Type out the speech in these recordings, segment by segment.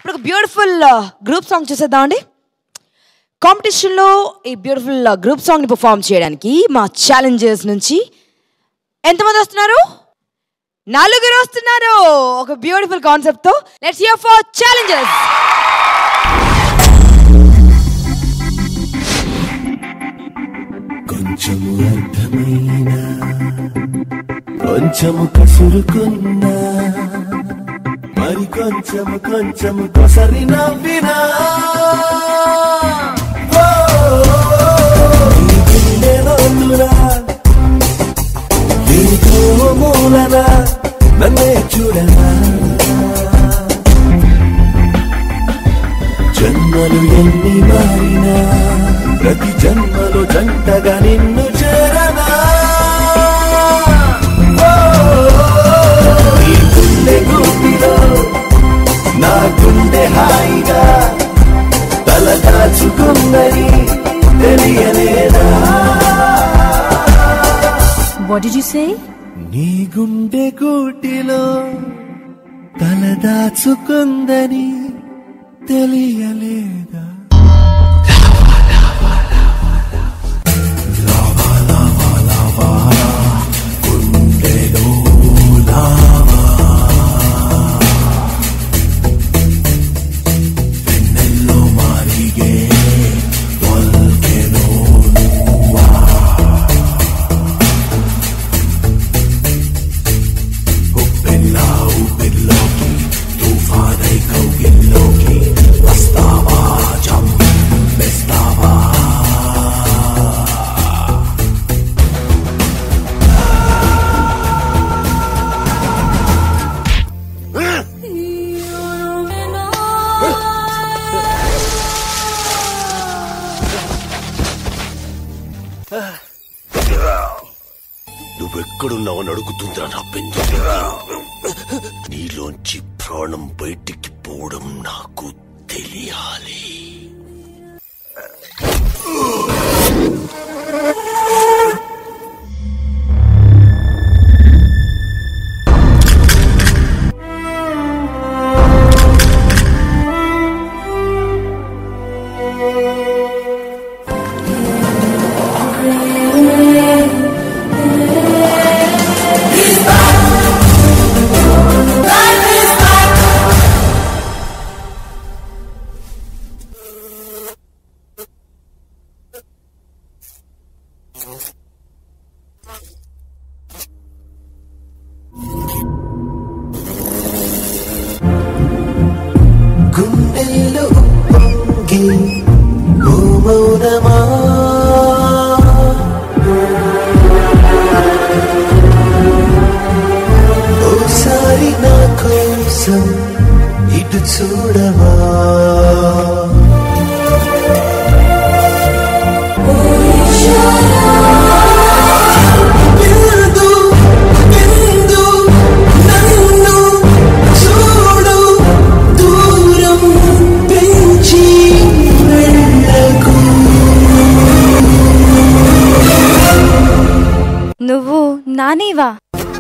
ఇప్పుడు ఒక beautiful group song చూసేద్దామండి కాంపిటీషన్లో ఈ బ్యూటిఫుల్ గ్రూప్ సాంగ్ని పర్ఫామ్ చేయడానికి మా ఛాలెంజర్స్ నుంచి ఎంతమంది వస్తున్నారు నలుగురు వస్తున్నారు ఒక బ్యూటిఫుల్ కాన్సెప్ట్తో లెట్స్ హియర్ ఫర్ ఛాలెంజర్స్ కొంచెము అర్థమైన కొంచెము కసురుకున్నా మరి కొంచెము కొంచెము కొసరి నవ్వినా ఓ, నీ గుండె లోతురా, నీతో మూలన నన్నే చూడనా జన్మలు ఎన్ని మారినా ప్రతి జన్మలో జంటగా నిన్ను చేరనా ఓ, నీ గుండె గుండిలో నా గుండె హాయిగా తల దాచుకుందని తెలియలేదా What did you say? నీ గుండె గూటిలో తల దాచుకుందని తెలియలేదా నువ్వెక్కడున్నావని అడుగుతుందిరా నా పెంచు నీలోంచి ప్రాణం బయటికి పోవడం నాకు తెలియాలి గుండెల్లో ఉప్పొంగి ఓ మౌనమా ఓసారి నా కోసం ఇటు చూడవా ఎందు, ఎందు నన్ను చూడు దూరం పెంచి వెళ్ళకు నువ్వు నానేవా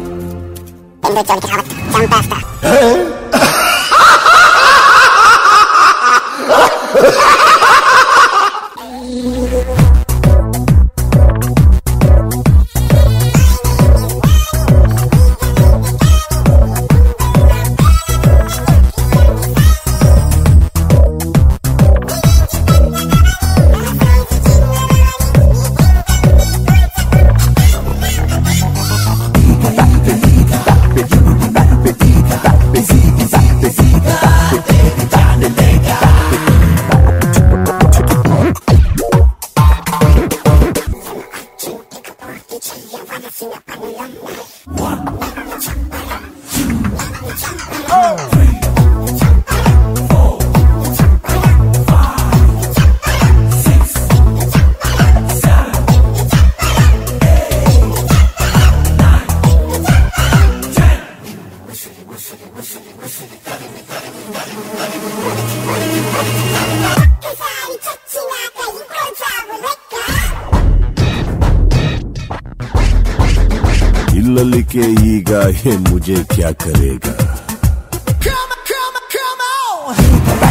इल्लली के ईगा ये मुझे क्या करेगा Come on, come on, come on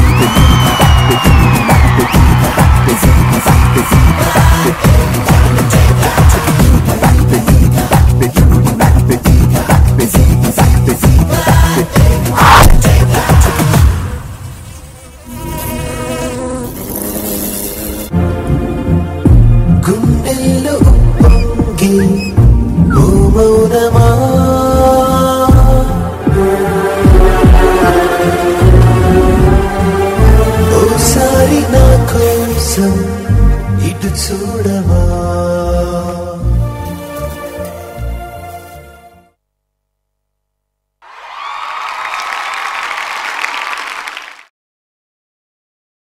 చూడవా